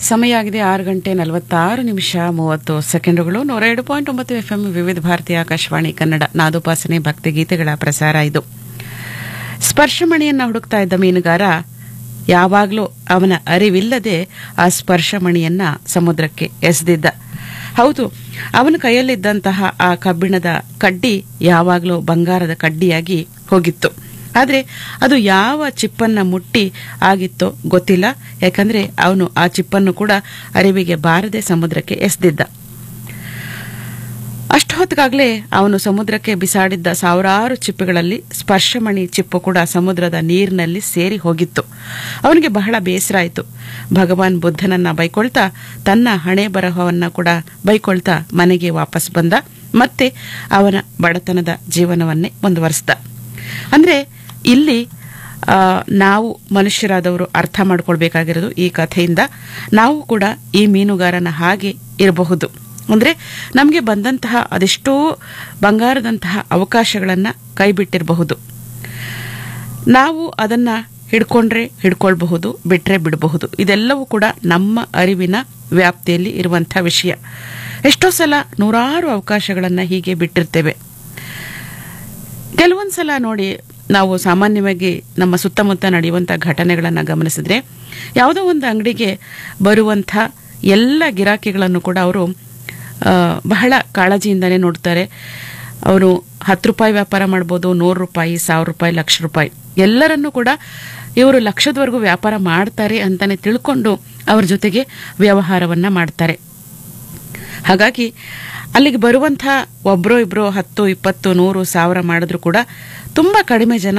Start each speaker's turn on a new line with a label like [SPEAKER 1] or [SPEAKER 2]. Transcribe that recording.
[SPEAKER 1] ಸಮಯ ಆಗಿದೆ ಆರು ಗಂಟೆ ನಲವತ್ತಾರು ನಿಮಿಷ ಮೂವತ್ತು ಸೆಕೆಂಡುಗಳು ನೂರ ಎರಡು ಪಾಯಿಂಟ್ ಒಂಬತ್ತು ಎಫ್ಎಂ ವಿವಿಧ ಭಾರತಿ ಆಕಾಶವಾಣಿ ಕನ್ನಡ ನಾದೋಪಾಸನೆ ಭಕ್ತಿಗೀತೆಗಳ ಪ್ರಸಾರ ಇದು ಸ್ಪರ್ಶಮಣಿಯನ್ನ ಹುಡುಕ್ತಾ ಇದ್ದ ಮೀನುಗಾರ ಯಾವಾಗಲೂ ಅವನ ಅರಿವಿಲ್ಲದೆ ಆ ಸ್ಪರ್ಶಮಣಿಯನ್ನ ಸಮುದ್ರಕ್ಕೆ ಎಸೆದಿದ್ದ ಹೌದು ಅವನ ಕೈಯಲ್ಲಿದ್ದಂತಹ ಆ ಕಬ್ಬಿಣದ ಕಡ್ಡಿ ಯಾವಾಗಲೂ ಬಂಗಾರದ ಕಡ್ಡಿಯಾಗಿ ಹೋಗಿತ್ತು ಆದರೆ ಅದು ಯಾವ ಚಿಪ್ಪನ್ನ ಮುಟ್ಟಿ ಆಗಿತ್ತೋ ಗೊತ್ತಿಲ್ಲ ಯಾಕಂದ್ರೆ ಅವನು ಆ ಚಿಪ್ಪನ್ನು ಕೂಡ ಅರಿವಿಗೆ ಬಾರದೆ ಸಮುದ್ರಕ್ಕೆ ಎಸೆದಿದ್ದ ಅಷ್ಟೊತ್ತಿಗಾಗಲೇ ಅವನು ಸಮುದ್ರಕ್ಕೆ ಬಿಸಾಡಿದ್ದ ಸಾವಿರಾರು ಚಿಪ್ಪುಗಳಲ್ಲಿ ಸ್ಪರ್ಶಮಣಿ ಚಿಪ್ಪು ಕೂಡ ಸಮುದ್ರದ ನೀರಿನಲ್ಲಿ ಸೇರಿ ಹೋಗಿತ್ತು ಅವನಿಗೆ ಬಹಳ ಬೇಸರ ಆಯಿತು ಭಗವಾನ್ ಬುದ್ಧನನ್ನ ಬೈಕೊಳ್ತಾ ತನ್ನ ಹಣೆ ಬರಹವನ್ನ ಕೂಡ ಬೈಕೊಳ್ತಾ ಮನೆಗೆ ವಾಪಸ್ ಬಂದ ಮತ್ತೆ ಅವನ ಬಡತನದ ಜೀವನವನ್ನೇ ಮುಂದುವರಿಸಿದ ಅಂದ್ರೆ ಇಲ್ಲಿ ಆ, ನಾವು ಮನುಷ್ಯರಾದವರು ಅರ್ಥ ಮಾಡ್ಕೊಳ್ಬೇಕಾಗಿರೋದು ಈ ಕಥೆಯಿಂದ ನಾವು ಕೂಡ ಈ ಮೀನುಗಾರನ ಹಾಗೆ ಇರಬಹುದು ಅಂದ್ರೆ ನಮಗೆ ಬಂದಂತಹ ಅದೆಷ್ಟೋ ಬಂಗಾರದಂತಹ ಅವಕಾಶಗಳನ್ನ ಕೈಬಿಟ್ಟಿರಬಹುದು ನಾವು ಅದನ್ನ ಹಿಡ್ಕೊಂಡ್ರೆ ಹಿಡ್ಕೊಳ್ಬಹುದು ಬಿಟ್ರೆ ಬಿಡಬಹುದು ಇದೆಲ್ಲವೂ ಕೂಡ ನಮ್ಮ ಅರಿವಿನ ವ್ಯಾಪ್ತಿಯಲ್ಲಿ ಇರುವಂತಹ ವಿಷಯ ಎಷ್ಟೋ ಸಲ ನೂರಾರು ಅವಕಾಶಗಳನ್ನ ಹೀಗೆ ಬಿಟ್ಟಿರ್ತೇವೆ ಕೆಲವೊಂದ್ಸಲ ನೋಡಿ ನಾವು ಸಾಮಾನ್ಯವಾಗಿ ನಮ್ಮ ಸುತ್ತಮುತ್ತ ನಡೆಯುವಂಥ ಘಟನೆಗಳನ್ನು ಗಮನಿಸಿದ್ರೆ ಯಾವುದೋ ಒಂದು ಅಂಗಡಿಗೆ ಬರುವಂಥ ಎಲ್ಲ ಗಿರಾಕಿಗಳನ್ನು ಕೂಡ ಅವರು ಆ, ಬಹಳ ಕಾಳಜಿಯಿಂದನೇ ನೋಡ್ತಾರೆ ಅವರು ಹತ್ತು ರೂಪಾಯಿ ವ್ಯಾಪಾರ ಮಾಡ್ಬೋದು ನೂರು ರೂಪಾಯಿ ಸಾವಿರ ರೂಪಾಯಿ ಲಕ್ಷ ರೂಪಾಯಿ ಎಲ್ಲರನ್ನೂ ಕೂಡ ಇವರು ಲಕ್ಷದವರೆಗೂ ವ್ಯಾಪಾರ ಮಾಡ್ತಾರೆ ಅಂತಾನೆ ತಿಳ್ಕೊಂಡು ಅವ್ರ ಜೊತೆಗೆ ವ್ಯವಹಾರವನ್ನ ಮಾಡ್ತಾರೆ ಹಾಗಾಗಿ ಅಲ್ಲಿಗೆ ಬರುವಂಥ ಒಬ್ಬರೋ ಇಬ್ಬರೋ ಹತ್ತು ಇಪ್ಪತ್ತು ನೂರು ಸಾವಿರ ಮಾಡಿದ್ರು ಕೂಡ ತುಂಬ ಕಡಿಮೆ ಜನ